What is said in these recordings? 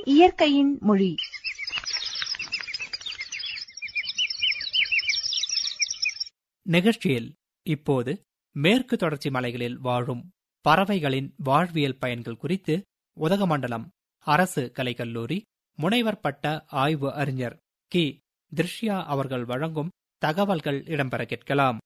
இயற்கையின் மொழி நிகழ்ச்சியில் இப்போது மேற்கு தொடர்ச்சி மலைகளில் வாழும் பறவைகளின் வாழ்வியல் பயன்கள் குறித்து உதகமண்டலம் அரசு கலைக்கல்லூரி முனைவர் பட்ட ஆய்வு அறிஞர் கி திருஷ்யா அவர்கள் வழங்கும் தகவல்கள் இடம்பெற கேட்கலாம்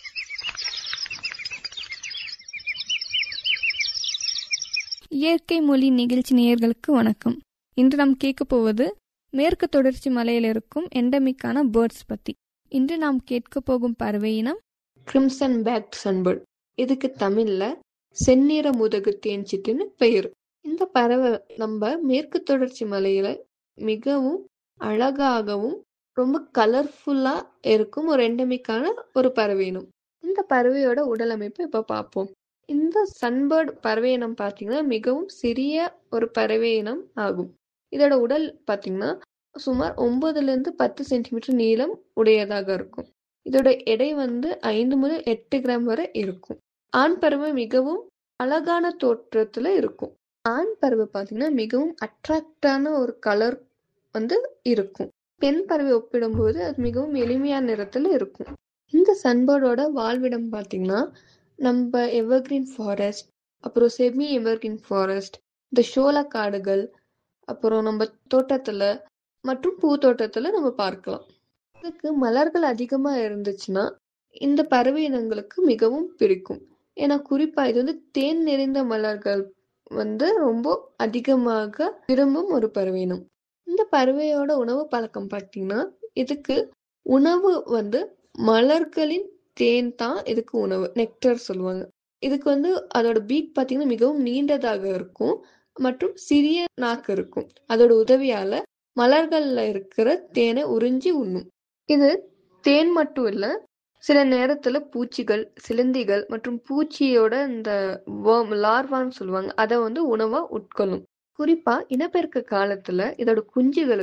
இயற்கை மொழி நிகழ்ச்சி நேயர்களுக்கு வணக்கம் இன்று நாம் கேட்க போவது மேற்கு தொடர்ச்சி மலையில் இருக்கும் எண்டமிக்கான பேர்ட்ஸ் பத்தி இன்று நாம் கேட்க போகும் பறவை இனம் கிரிம்சன் பேக்ட் சன்பர்ட் இதுக்கு தமிழ்ல செந்நிற முதுகு தேன்சிட்டுன்னு பெயர் இந்த பறவை நம்ம மேற்கு தொடர்ச்சி மலையில மிகவும் அழகாகவும் ரொம்ப கலர்ஃபுல்லா இருக்கும் ஒரு எண்டமிக்கான ஒரு பறவை இனம் இந்த பறவையோட உடல் அமைப்பு இப்ப பார்ப்போம் இந்த சன்பர்ட் பறவை இனம் பார்த்தீங்கன்னா மிகவும் சிறிய ஒரு பறவை இனம் ஆகும் இதோட உடல் பார்த்தீங்கன்னா சுமார் ஒன்பதுல இருந்து பத்து சென்டிமீட்டர் நீளம் உடையதாக இருக்கும் இதோட எடை வந்து ஐந்து முதல் எட்டு கிராம் வரை இருக்கும் ஆண் பறவை மிகவும் அழகான தோற்றத்துல இருக்கும் ஆண் பறவை பார்த்தீங்கன்னா மிகவும் அட்ராக்டான ஒரு கலர் வந்து இருக்கும் பெண் பறவை ஒப்பிடும்போது அது மிகவும் எளிமையான நிறத்துல இருக்கும் இந்த சன்பர்டோட வாழ்விடம் பார்த்தீங்கன்னா நம்ம எவர்கிரீன் ஃபாரஸ்ட் அப்புறம் செமி எவர்கிரீன் ஃபாரஸ்ட் இந்த சோள காடுகள் அப்புறம் நம்ம தோட்டத்துல மற்றும் பூத்தோட்டத்துல நம்ம பார்க்கலாம் இதுக்கு மலர்கள் அதிகமா இருந்துச்சுன்னா இந்த பறவை இனங்களுக்கு மிகவும் பிடிக்கும் ஏன்னா குறிப்பா இது வந்து தேன் நிறைந்த மலர்கள் வந்து ரொம்ப அதிகமாக விரும்பும் ஒரு பறவை இனம் இந்த பறவையோட உணவு பழக்கம் பார்த்தீங்கன்னா இதுக்கு உணவு வந்து மலர்களின் தேன் தான் இதுக்கு உணவு நெக்டர் சொல்லுவாங்க இதுக்கு வந்து அதோட பீக் பார்த்தீங்கன்னா மிகவும் நீண்டதாக இருக்கும் மற்றும் சிறிய நாக்கு இருக்கும் அதோட உதவியால மலர்கள்ல இருக்கிற தேனை உறிஞ்சி உண்ணும் இது தேன் மட்டும் இல்ல சில நேரத்துல பூச்சிகள் சிலந்திகள் மற்றும் பூச்சியோட இந்த லார்வான்னு சொல்லுவாங்க அதை வந்து உணவா உட்கொள்ளும் குறிப்பா இனப்பெருக்க காலத்துல இதோட குஞ்சுகளுக்கு